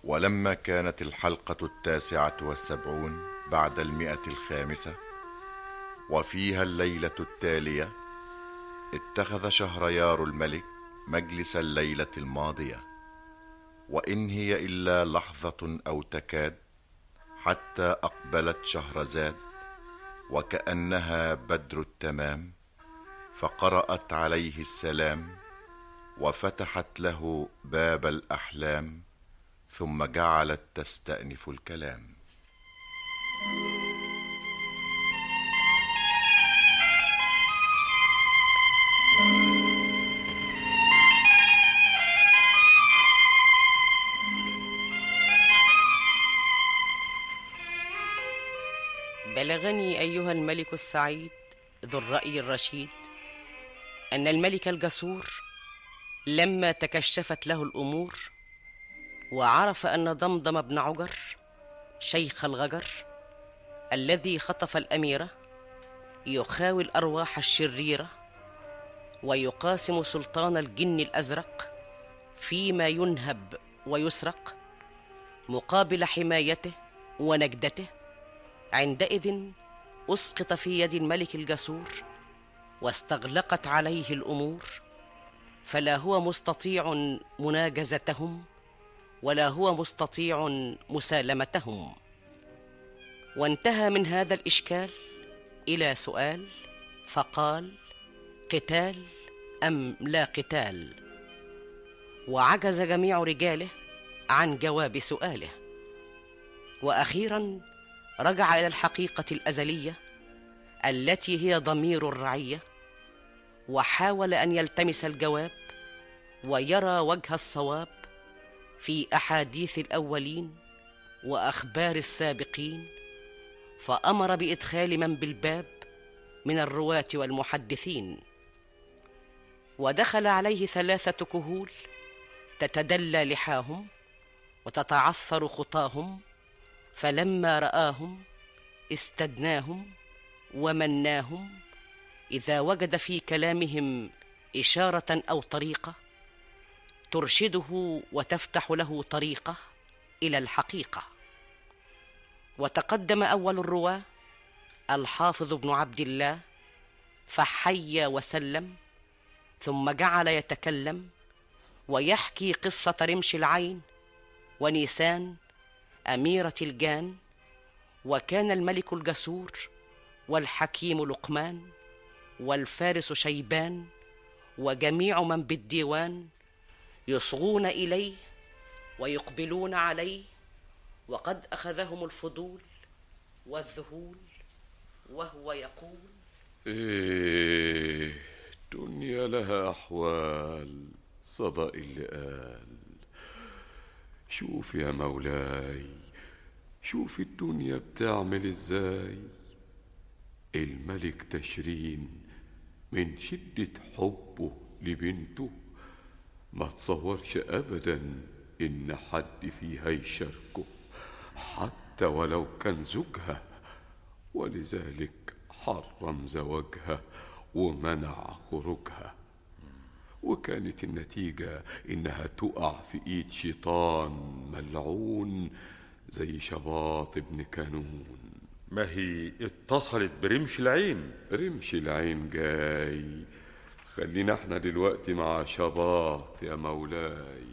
ولما كانت الحلقة التاسعة والسبعون بعد المئة الخامسة وفيها الليلة التالية اتخذ شهريار الملك مجلس الليلة الماضية وإن هي إلا لحظة أو تكاد حتى أقبلت شهرزاد وكأنها بدر التمام فقرأت عليه السلام وفتحت له باب الأحلام ثم جعلت تستأنف الكلام بلغني ايها الملك السعيد ذو الراي الرشيد ان الملك الجسور لما تكشفت له الامور وعرف ان ضمضم بن عجر شيخ الغجر الذي خطف الاميره يخاوي الارواح الشريره ويقاسم سلطان الجن الازرق فيما ينهب ويسرق مقابل حمايته ونجدته عندئذ اسقط في يد الملك الجسور واستغلقت عليه الامور فلا هو مستطيع مناجزتهم ولا هو مستطيع مسالمتهم وانتهى من هذا الاشكال الى سؤال فقال قتال ام لا قتال وعجز جميع رجاله عن جواب سؤاله واخيرا رجع الى الحقيقه الازليه التي هي ضمير الرعيه وحاول ان يلتمس الجواب ويرى وجه الصواب في احاديث الاولين واخبار السابقين فامر بادخال من بالباب من الرواه والمحدثين ودخل عليه ثلاثه كهول تتدلى لحاهم وتتعثر خطاهم فلما راهم استدناهم ومناهم اذا وجد في كلامهم اشاره او طريقه ترشده وتفتح له طريقه الى الحقيقه وتقدم اول الرواه الحافظ بن عبد الله فحيا وسلم ثم جعل يتكلم ويحكي قصه رمش العين ونيسان اميره الجان وكان الملك الجسور والحكيم لقمان والفارس شيبان وجميع من بالديوان يصغون اليه ويقبلون عليه وقد اخذهم الفضول والذهول وهو يقول ايه دنيا لها احوال صدق اللي قال شوف يا مولاي شوف الدنيا بتعمل ازاي الملك تشرين من شدة حبه لبنته ما تصورش ابدا ان حد فيها يشاركه حتى ولو كان زوجها ولذلك حرم زواجها ومنع خروجها وكانت النتيجة إنها تقع في إيد شيطان ملعون زي شباط ابن كانون ما هي اتصلت برمش العين رمش العين جاي خلينا احنا دلوقتي مع شباط يا مولاي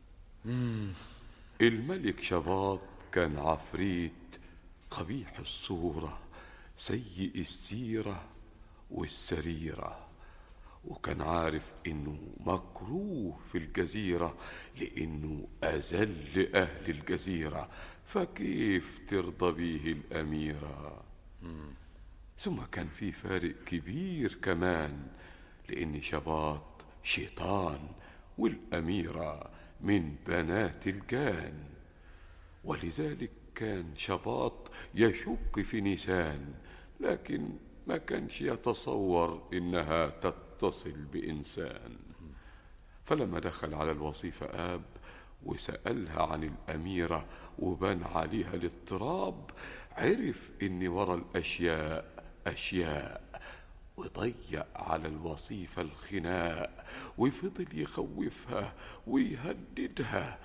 الملك شباط كان عفريت قبيح الصورة سيء السيرة والسريرة وكان عارف انه مكروه في الجزيرة لانه اذل اهل الجزيرة فكيف ترضى به الاميرة ثم كان في فارق كبير كمان لان شباط شيطان والاميرة من بنات الجان ولذلك كان شباط يشك في نيسان لكن ما كانش يتصور انها تتصل بانسان فلما دخل على الوصيفه اب وسالها عن الاميره وبان عليها الاضطراب عرف ان ورا الاشياء اشياء وضيق على الوصيفه الخناق وفضل يخوفها ويهددها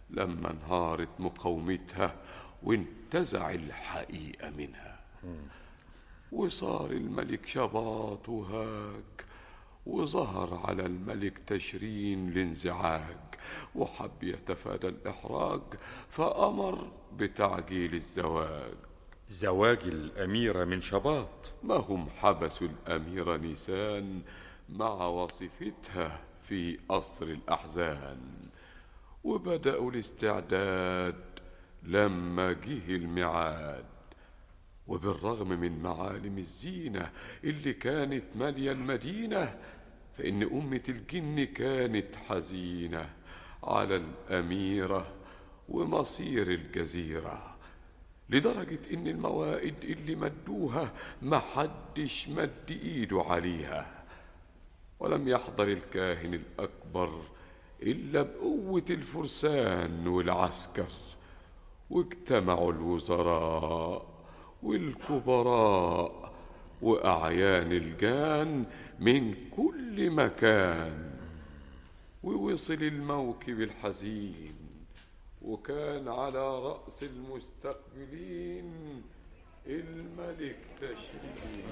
لما انهارت مقاومتها وانتزع الحقيقة منها وصار الملك شباط وهاج وظهر على الملك تشرين الانزعاج وحب يتفادى الإحراج فأمر بتعجيل الزواج زواج الأميرة من شباط ما هم حبسوا الأميرة نيسان مع وصفتها في قصر الأحزان وبدأوا الاستعداد لما جه الميعاد وبالرغم من معالم الزينة اللي كانت مالية المدينة فإن أمة الجن كانت حزينة على الأميرة ومصير الجزيرة لدرجة إن الموائد اللي مدوها محدش مد إيده عليها ولم يحضر الكاهن الأكبر إلا بقوة الفرسان والعسكر واجتمعوا الوزراء والكبراء وأعيان الجان من كل مكان ووصل الموكب الحزين وكان على رأس المستقبلين الملك تشرين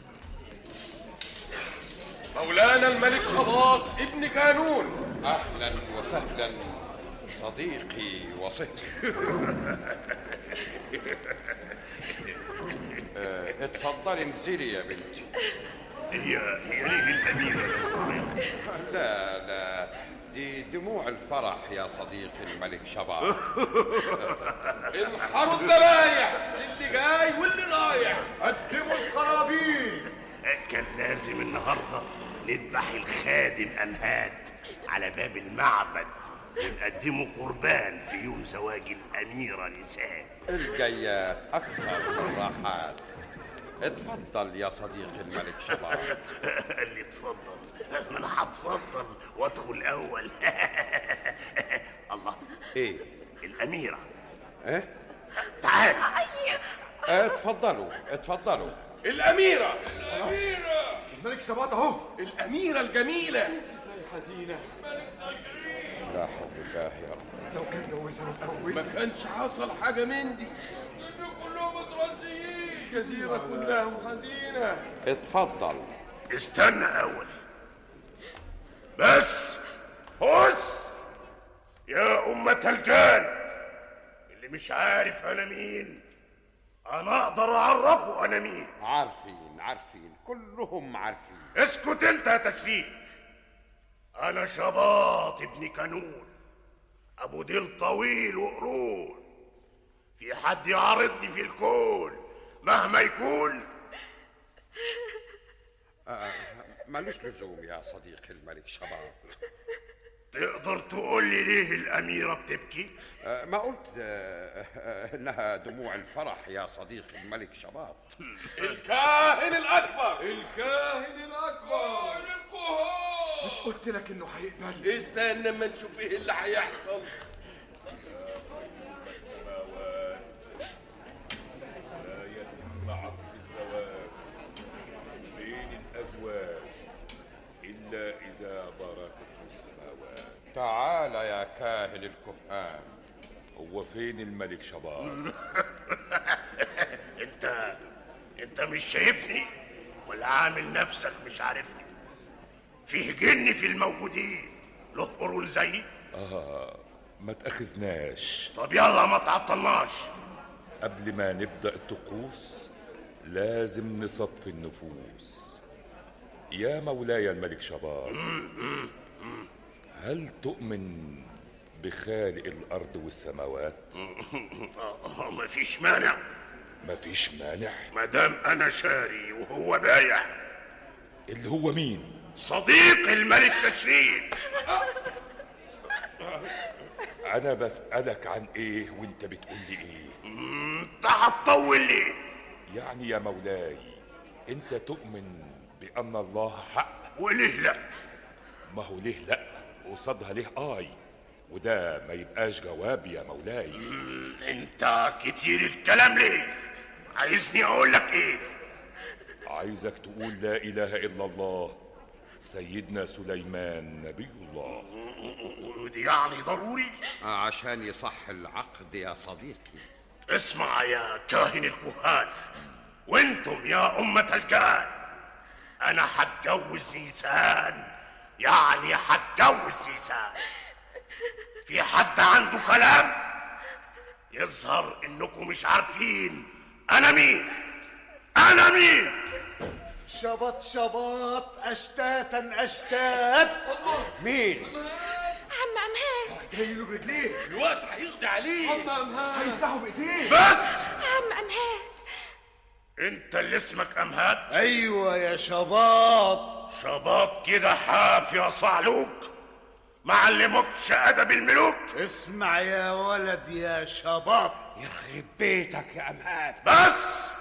مولانا الملك شباط ابن كانون اهلا وسهلا صديقي وصهري آه، اتفضلي انزلي يا بنتي هي هي ليه الأميرة لا لا دي دموع الفرح يا صديقي الملك شباب انحروا الذبايح اللي جاي واللي رايح قدموا القرابين كان لازم النهارده نذبح الخادم أنهات على باب المعبد ونقدمه قربان في يوم زواج الأميرة نساء الجيات اكثر من راحات اتفضل يا صديقي الملك شباب اللي اتفضل ما انا هتفضل وادخل اول الله ايه الاميره ايه تعال آه، اتفضلوا اتفضلوا الأميرة الأميرة الملك شباط أهو الأميرة الجميلة لا حول الله يا رب لو كان جوزها من الأول ما كانش حصل حاجة من دي كلهم مترزيين جزيرة كلهم حزينة اتفضل استنى اول بس هس يا أمة الجان اللي مش عارف أنا مين أنا أقدر أعرفه أنا مين عارفين عارفين كلهم عارفين اسكت أنت يا تشريف أنا شباط ابن كانون أبو ديل طويل وقرون في حد يعارضني في الكون مهما يكون ملوش لزوم يا صديقي الملك شباب تقدر تقول لي ليه الأميرة بتبكي؟ آه، ما قلت آه، آه، انها دموع الفرح يا صديقي الملك شباب الكاهن الأكبر الكاهن الأكبر الكهان مش قلت لك إنه هيقبل استنى اما نشوف إيه اللي هيحصل لا يتم عقد الزواج بين الأزواج إلا إذا باركته السماوات تعال يا كاهن الكهان هو فين الملك شباب أنت أنت مش شايفني ولا عامل نفسك مش عارفني فيه جن في الموجودين له قرون زيي آه ما تأخذناش طب يلا ما تعطلناش قبل ما نبدأ الطقوس لازم نصفي النفوس يا مولاي الملك شباب هل تؤمن بخالق الأرض والسماوات؟ آه، مفيش مانع مفيش مانع مادام انا شاري وهو بايع اللي هو مين؟ صديق الملك تشرين أنا بسألك عن إيه وأنت بتقول لي إيه؟ انت هتطول ليه يعني يا مولاي أنت تؤمن بأن الله حق وليه لا ما هو ليه لأ قصادها ليه آي وده ما يبقاش جواب يا مولاي انت كتير الكلام ليه عايزني اقول لك ايه عايزك تقول لا إله إلا الله سيدنا سليمان نبي الله ودي يعني ضروري عشان يصح العقد يا صديقي اسمع يا كاهن الكهان وانتم يا أمة الكهان أنا حتجوز نيسان يعني حتجوز نيسان في حد عنده كلام يظهر انكم مش عارفين انا مين انا مين شبط شبط اشتاتا اشتات مين عم أمهات جاي له برجليه الوقت هيقضي عليه هيذبحوا بايديه بس عم أمهات انت اللي اسمك امهات ايوه يا شباط شباب كده حاف يا صعلوك معلمكش ادب الملوك اسمع يا ولد يا شباط يخرب بيتك يا امهات بس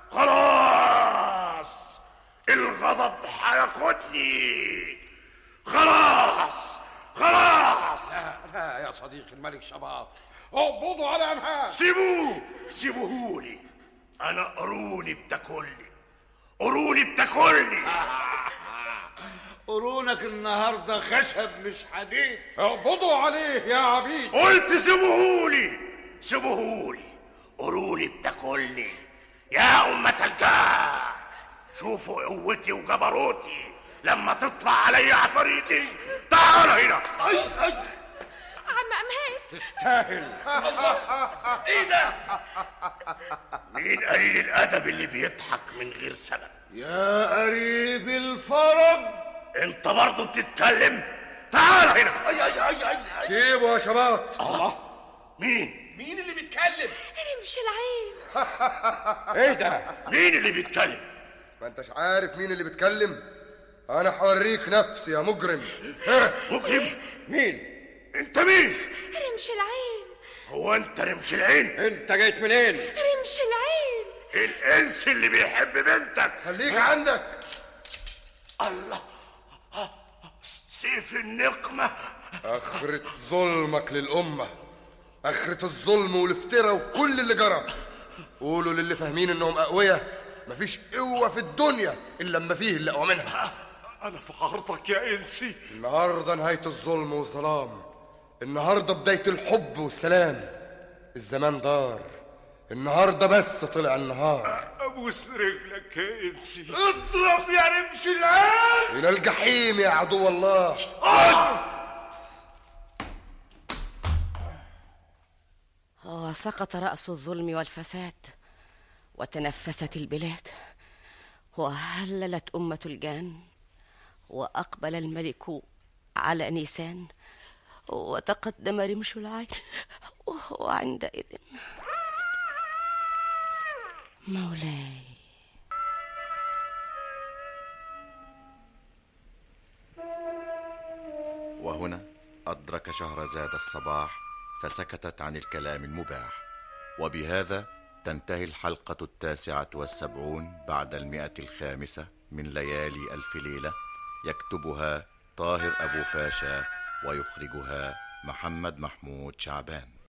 خلاص الغضب هياخدني خلاص خلاص لا, لا يا صديقي الملك شباب اقبضوا على امهات سيبوه سيبوهولي انا قروني بتاكلني قروني بتاكلني قرونك النهارده خشب مش حديد اقبضوا عليه يا عبيد قلت سيبوهولي سيبوهولي قروني بتاكلني يا أمة الجاه شوفوا قوتي وجبروتي لما تطلع علي عفاريتي تعال هنا اي اي عم أمهات تستاهل ايه ده مين قليل الادب اللي بيضحك من غير سبب يا قريب الفرج انت برضه بتتكلم تعال هنا اي اي اي اي سيبه يا شباب الله مين مين اللي بيتكلم رمش العين ايه ده مين اللي بيتكلم ما انتش عارف مين اللي بيتكلم انا حوريك نفسي يا مجرم مجرم مين انت مين رمش العين هو انت رمش العين انت جيت منين رمش العين الانس اللي بيحب بنتك خليك عندك الله سيف النقمة اخرة ظلمك للامة اخرة الظلم والافتراء وكل اللي جرى قولوا للي فاهمين انهم اقوياء مفيش قوة في الدنيا الا لما فيه اللي اقوى منها انا في عرضك يا انسي النهاردة نهاية الظلم والظلام النهاردة بداية الحب والسلام الزمان دار النهاردة بس طلع النهار ابوس رجلك يا انسي اضرب يا رمش العين إلى الجحيم يا عدو الله وسقط رأس الظلم والفساد وتنفست البلاد وهللت أمة الجان وأقبل الملك على نيسان وتقدم رمش العين وعندئذ مولاي وهنا أدرك شهرزاد الصباح فسكتت عن الكلام المباح وبهذا تنتهي الحلقة التاسعة والسبعون بعد المئة الخامسة من ليالي ألف ليلة يكتبها طاهر أبو فاشا ويخرجها محمد محمود شعبان